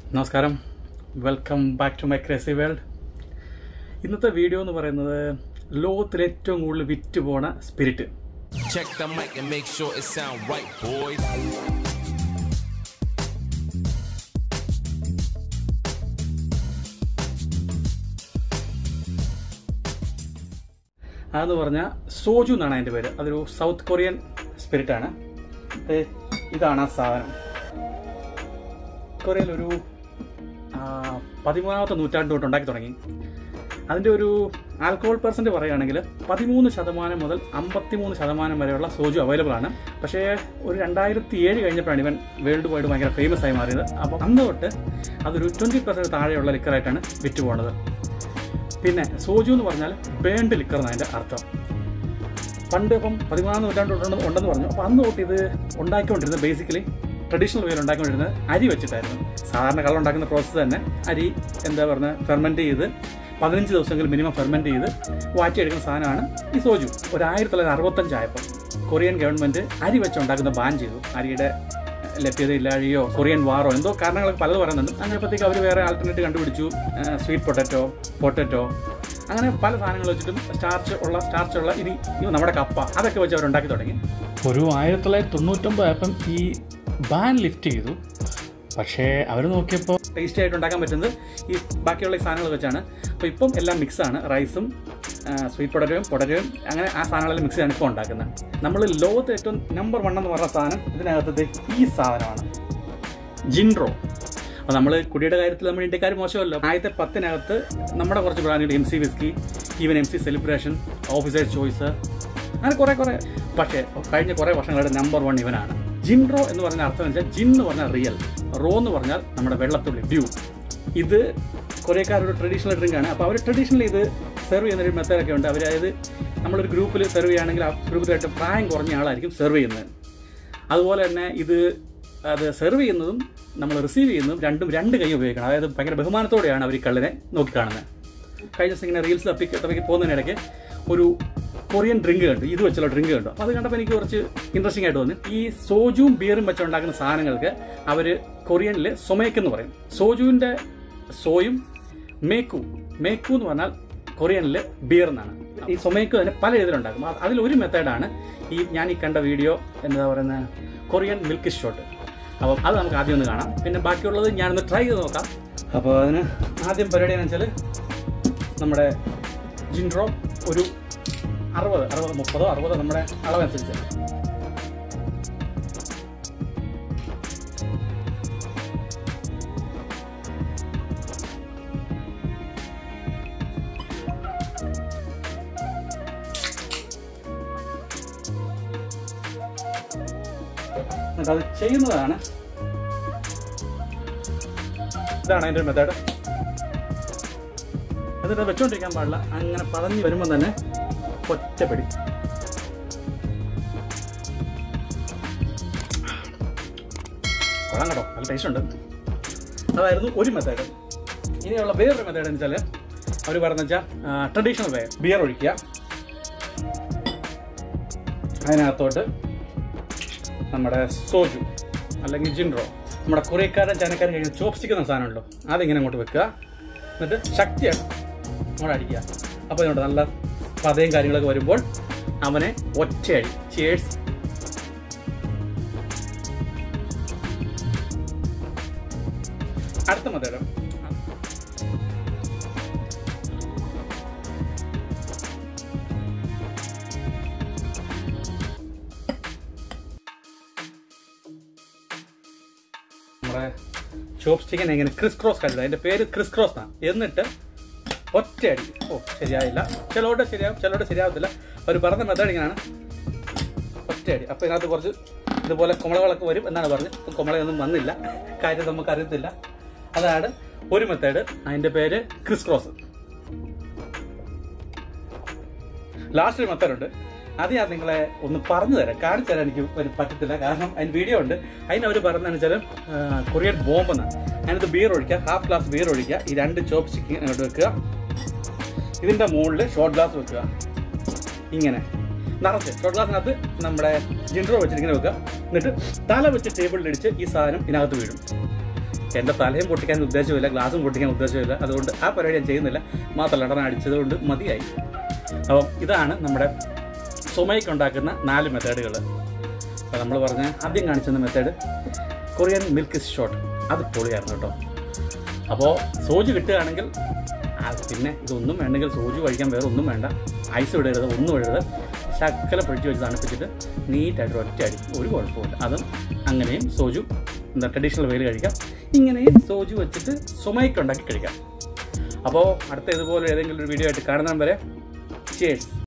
നമസ്കാരം welcome back to my crazy world ഇന്നത്തെ video എന്ന് പറയുന്നത് ലോകത്തിൽ ഏറ്റവും കൂടുതൽ വിറ്റ് പോണ spirit Check the mic and make sure it sound right, boys. അതെന്ന് പറഞ്ഞാൽ സോജു എന്നാണ് അതിൻ്റെ പേര് അതൊരു സൗത്ത് കൊറിയൻ സ്പിരിറ്റ് ആണ് ദേ, ഇതാണ് ആ സാധനം കൊറിയയിൽ ഒരു ആ, പതിമൂന്നാമത്തെ നൂറ്റാണ്ട് തൊട്ട് ഉണ്ടാക്കി തുടങ്ങി അതിൻ്റെ ഒരു ആൽക്കഹോൾ പെർസെൻറ്റ് പറയുകയാണെങ്കിൽ പതിമൂന്ന് ശതമാനം മുതൽ അമ്പത്തിമൂന്ന് ശതമാനം വരെയുള്ള സോജു അവൈലബിൾ ആണ് പക്ഷേ ഒരു രണ്ടായിരത്തി ഏഴ് കഴിഞ്ഞപ്പോഴാണ് ഇവൻ വേൾഡ് വൈഡ് ഭയങ്കര ഫേമസ് ആയി മാറിയത് അപ്പോൾ അന്ന് തൊട്ട് അതൊരു ട്വൻറ്റി പെർസെൻറ്റ് താഴെയുള്ള ലിക്കറായിട്ടാണ് വിറ്റ് പോകുന്നത് പിന്നെ സോജു എന്ന് പറഞ്ഞാൽ ബേൺഡ് ലിക്കർ എന്നാണ് അതിൻ്റെ അർത്ഥം പണ്ട് ഇപ്പം പതിമൂന്നാം നൂറ്റാണ്ട് ഉണ്ടെന്ന് ഉണ്ടെന്ന് പറഞ്ഞു അപ്പോൾ അന്ന് തൊട്ട് ഇത് ഉണ്ടാക്കിക്കൊണ്ടിരുന്നത് ബേസിക്കലി ട്രഡീഷണൽ വേയിൽ ഉണ്ടാക്കിക്കൊണ്ടിരുന്നത് അരി വെച്ചിട്ടായിരുന്നു സാധാരണ കള്ളം ഉണ്ടാക്കുന്ന പ്രോസസ്സ് തന്നെ അരി എന്താ പറയുക ഫെർമെൻറ്റ് ചെയ്ത് പതിനഞ്ച് ദിവസമെങ്കിലും മിനിമം ഫെർമെൻറ്റ് ചെയ്ത് വാറ്റിയെടുക്കുന്ന സാധനമാണ് ഈ സോജു ഒരു ആയിരത്തി തൊള്ളായിരത്തി അറുപത്തഞ്ചായപ്പോൾ കൊറിയൻ ഗവൺമെൻറ് അരി വെച്ചുണ്ടാക്കുന്ന ബാൻ ചെയ്തു അരിയുടെ ലഭ്യത ഇല്ലാഴിയോ കൊറിയൻ വാറോ എന്തോ കാരണങ്ങളൊക്കെ പലത് പറയുന്നുണ്ട് അങ്ങനെയപ്പോഴത്തേക്ക് അവർ വേറെ ആൾട്ടർനേറ്റീവ് കണ്ടുപിടിച്ചു സ്വീറ്റ് പൊട്ടറ്റോ പൊട്ടറ്റോ അങ്ങനെ പല സാധനങ്ങൾ വെച്ചിട്ടും സ്റ്റാർച്ച് ഉള്ള സ്റ്റാർച്ച് ഉള്ള ഇനി ഇനി നമ്മുടെ കപ്പ അതൊക്കെ വെച്ച് അവർ ഉണ്ടാക്കി തുടങ്ങി ഒരു ആയിരത്തി തൊള്ളായിരത്തി തൊണ്ണൂറ്റൊമ്പത് ആയപ്പം ഈ ബാൻ ലിഫ്റ്റ് ചെയ്തു പക്ഷേ അവർ നോക്കിയപ്പോൾ ടേസ്റ്റി ആയിട്ട് ഉണ്ടാക്കാൻ പറ്റുന്നത് ഈ ബാക്കിയുള്ള ഈ സാധനങ്ങൾ വെച്ചാണ് അപ്പോൾ ഇപ്പം എല്ലാം മിക്സാണ് റൈസും സ്വീറ്റ് പൊട്ടറ്റോയും പൊട്ടറ്റോയും അങ്ങനെ ആ സാധനങ്ങളെല്ലാം മിക്സ് ചെയ്താണ് ഇപ്പോൾ ഉണ്ടാക്കുന്നത് നമ്മൾ ലോകത്ത് ഏറ്റവും നമ്പർ വൺ എന്ന് പറഞ്ഞ സാധനം ഇതിനകത്തത് ഈ സാധനമാണ് ജിൻറോ അപ്പോൾ നമ്മൾ കുടിയുടെ കാര്യത്തിൽ നമ്മൾ ഇന്ത്യക്കാർ മോശമല്ലോ ആദ്യത്തെ പത്തിനകത്ത് നമ്മുടെ കുറച്ച് ബ്രാൻഡുകൾ M C whisky even M C celebration officer's choice അങ്ങനെ കുറേ കുറേ പക്ഷേ കഴിഞ്ഞ കുറേ വർഷങ്ങളുടെ നമ്പർ വൺ ഇവനാണ് ജിൻറോ എന്ന് പറഞ്ഞ അർത്ഥം എന്ന് വെച്ചാൽ ജിൻ എന്ന് പറഞ്ഞാൽ റിയൽ റോ എന്ന് പറഞ്ഞാൽ നമ്മുടെ വെള്ളത്തുള്ളി ഡ്യൂ ഇത് കൊറിയക്കാരൊരു ട്രഡീഷണൽ ഡ്രിങ്ക് ആണ് അപ്പോൾ അവർ ട്രഡീഷണലി ഇത് സെർവ് ചെയ്യുന്നൊരു മെത്തേഡൊക്കെ ഉണ്ട് അവർ അതായത് നമ്മളൊരു ഗ്രൂപ്പിൽ സെർവ് ചെയ്യുകയാണെങ്കിൽ ആ ഗ്രൂപ്പിലായിട്ട് പ്രായം കുറഞ്ഞ ആളായിരിക്കും സെർവ് ചെയ്യുന്നത് അതുപോലെ തന്നെ ഇത് അത് സെർവ് ചെയ്യുന്നതും നമ്മൾ റിസീവ് ചെയ്യുന്നതും രണ്ടും രണ്ട് കൈ ഉപയോഗിക്കണം അതായത് ഭയങ്കര ബഹുമാനത്തോടെയാണ് അവർ ഈ കള്ളിനെ നോക്കിക്കാണുന്നത് കഴിഞ്ഞ ദിവസം ഇങ്ങനെ റീൽസ് തപ്പി തപ്പി പോകുന്നതിനിടയ്ക്ക് ഒരു കൊറിയൻ ഡ്രിങ്ക് കണ്ടു ഇത് വെച്ചുള്ള ഡ്രിങ്ക് കണ്ടു അപ്പോൾ അത് കണ്ടപ്പോൾ എനിക്ക് കുറച്ച് ഇൻട്രസ്റ്റിംഗ് ആയിട്ട് തോന്നി ഈ സോജുവും ബിയറും വെച്ചുണ്ടാക്കുന്ന സാധനങ്ങൾക്ക് അവർ കൊറിയനിൽ സൊമേക്ക് എന്ന് പറയും സോജുവിൻ്റെ സോയും മേക്കു മേക്കു എന്ന് പറഞ്ഞാൽ കൊറിയനിൽ ബിയർ എന്നാണ് ഈ സൊമേക്ക് തന്നെ പല രീതിയിലുണ്ടാക്കും അത് അതിലൊരു മെത്തേഡാണ് ഈ ഞാൻ ഈ കണ്ട വീഡിയോ എന്താ പറയുന്നത് കൊറിയൻ മിൽക്ക് ഷോട്ട് അപ്പം അത് നമുക്ക് ആദ്യം ഒന്ന് കാണാം പിന്നെ ബാക്കിയുള്ളത് ഞാനൊന്ന് ട്രൈ ചെയ്ത് നോക്കാം അപ്പോൾ അതിന് ആദ്യം പരിപാടി എന്ന് വെച്ചാൽ നമ്മുടെ ജിൻഡ്രോ ഒരു അറുപത് അറുപത് മുപ്പതോ അറുപതോ നമ്മുടെ അളവനുസരിച്ച് എന്നിട്ട് അത് ചെയ്യുന്നതാണ് ഇതാണ് അതിൻ്റെ മെത്തേഡ് എന്നിട്ട് അത് വെച്ചോണ്ടിരിക്കാൻ പാടില്ല അങ്ങനെ പതഞ്ഞ് വരുമ്പോൾ തന്നെ ഒറ്റപ്പടി കൊള്ളാം കേട്ടോ നല്ല ടേസ്റ്റ് ഉണ്ട് അതായിരുന്നു ഒരു മെത്തേഡ് ഇനിയുള്ള വേറൊരു മെത്തേഡ് എന്ന് വെച്ചാൽ അവർ പറഞ്ഞ വെച്ചാൽ ട്രഡീഷണൽ വേ ബിയർ ഒഴിക്കുക അതിനകത്തോട്ട് നമ്മുടെ സോജു അല്ലെങ്കിൽ ജിൻറോ നമ്മുടെ കൊറിയക്കാരൻ ചൈനക്കാരൻ കഴിക്കുന്ന ചോപ്സ്റ്റിക് എന്ന സാധനമുണ്ടല്ലോ അതിങ്ങനെ അങ്ങോട്ട് വെക്കുക എന്നിട്ട് ശക്തിയായിട്ട് അങ്ങോട്ട് അടിക്കുക അപ്പോൾ ഇതിനോട്ട് നല്ല പതയും കാര്യങ്ങളൊക്കെ വരുമ്പോൾ അവനെ ഒറ്റയടി ചേഴ്സ് അടുത്ത മതേടം നമ്മുടെ ചോപ്പ് സ്റ്റിക്കിനെ ഇങ്ങനെ ക്രിസ് ക്രോസ് കണ്ടത് അതിന്റെ പേര് ക്രിസ് ക്രോസ് എന്നാണ് എന്നിട്ട് ഒറ്റയടി ഓ ശരിയായില്ല ചിലോട്ട് ശരിയാവും ചിലോട്ട് ശരിയാവത്തില്ല അവർ പറഞ്ഞ മെത്തേഡ് ഇങ്ങനെയാണ് ഒറ്റയടി അപ്പോൾ ഇതിനകത്ത് കുറച്ച് ഇതുപോലെ കുമളകളൊക്കെ വരും എന്നാണ് പറഞ്ഞത് ഇപ്പം കുമളയൊന്നും വന്നില്ല കാര്യം നമുക്ക് അറിയത്തില്ല അതാണ് ഒരു മെത്തേഡ് അതിന്റെ പേര് ക്രിസ് ക്രോസ് ലാസ്റ്റ് ഒരു മെത്തേഡ് ഉണ്ട് അത് ഞാൻ നിങ്ങളെ ഒന്ന് പറഞ്ഞു തരാം കാണിച്ചു തരാൻ എനിക്ക് ഒരു പറ്റത്തില്ല കാരണം അതിന് വീഡിയോ ഉണ്ട് അതിന് അവർ പറഞ്ഞതെന്ന് വെച്ചാൽ കൊറിയൻ ബോംബ് എന്നാണ് അതിനകത്ത് ബിയർ ഒഴിക്കുക ഹാഫ് ഗ്ലാസ് ബിയർ ഒഴിക്കുക ഈ രണ്ട് ചോപ്പ് സ്റ്റിക്ക് അങ്ങോട്ട് വെക്കുക ഇതിന്റെ മുകളിൽ ഷോർട്ട് ഗ്ലാസ് വെക്കുക ഇങ്ങനെ നിറച്ച് ഷോർട്ട് ഗ്ലാസിനകത്ത് നമ്മുടെ ജിൻഡ്രോ വെച്ചിട്ട് ഇങ്ങനെ വെക്കുക എന്നിട്ട് തല വെച്ച് ടേബിളിൽ ഇടിച്ച് ഈ സാധനം ഇതിനകത്ത് വീഴും എൻ്റെ തലയും പൊട്ടിക്കാൻ ഉദ്ദേശമില്ല ഗ്ലാസും പൊട്ടിക്കാൻ ഉദ്ദേശമില്ല അതുകൊണ്ട് ആ പരിപാടി ഞാൻ ചെയ്യുന്നില്ല മാത്രമല്ല എണ്ണ അടിച്ചതുകൊണ്ട് മതിയായി അപ്പം ഇതാണ് നമ്മുടെ സുമയ്ക്ക് ഉണ്ടാക്കുന്ന നാല് മെത്തേഡുകൾ അപ്പോൾ നമ്മൾ പറഞ്ഞ ആദ്യം കാണിച്ചെന്ന മെത്തേഡ് കൊറിയൻ മിൽക്ക് ഷോട്ട് അത് പൊളിയായിരുന്നു കേട്ടോ അപ്പോൾ സോജു കിട്ടുകയാണെങ്കിൽ ആ പിന്നെ ഇതൊന്നും വേണ്ടെങ്കിൽ സോജു കഴിക്കാൻ വേറെ ഒന്നും വേണ്ട ഐസ് ഇടരുത് ഒന്നും ഇടരുത് ശക്കല പൊടിച്ച് വെച്ച് തണുപ്പിച്ചിട്ട് നീറ്റായിട്ട് ഒറ്റ അടി ഒരു കുഴപ്പമില്ല അതും അങ്ങനെയും സോജു എന്താ ട്രഡീഷണൽ വേയിൽ കഴിക്കാം ഇങ്ങനെയും സോജു വെച്ചിട്ട് സുമയ്ക്ക് ഉണ്ടാക്കി കഴിക്കാം അപ്പോൾ അടുത്ത ഇതുപോലെ ഏതെങ്കിലും ഒരു വീഡിയോ ആയിട്ട് കാണുന്നവരെ ചേഴ്സ്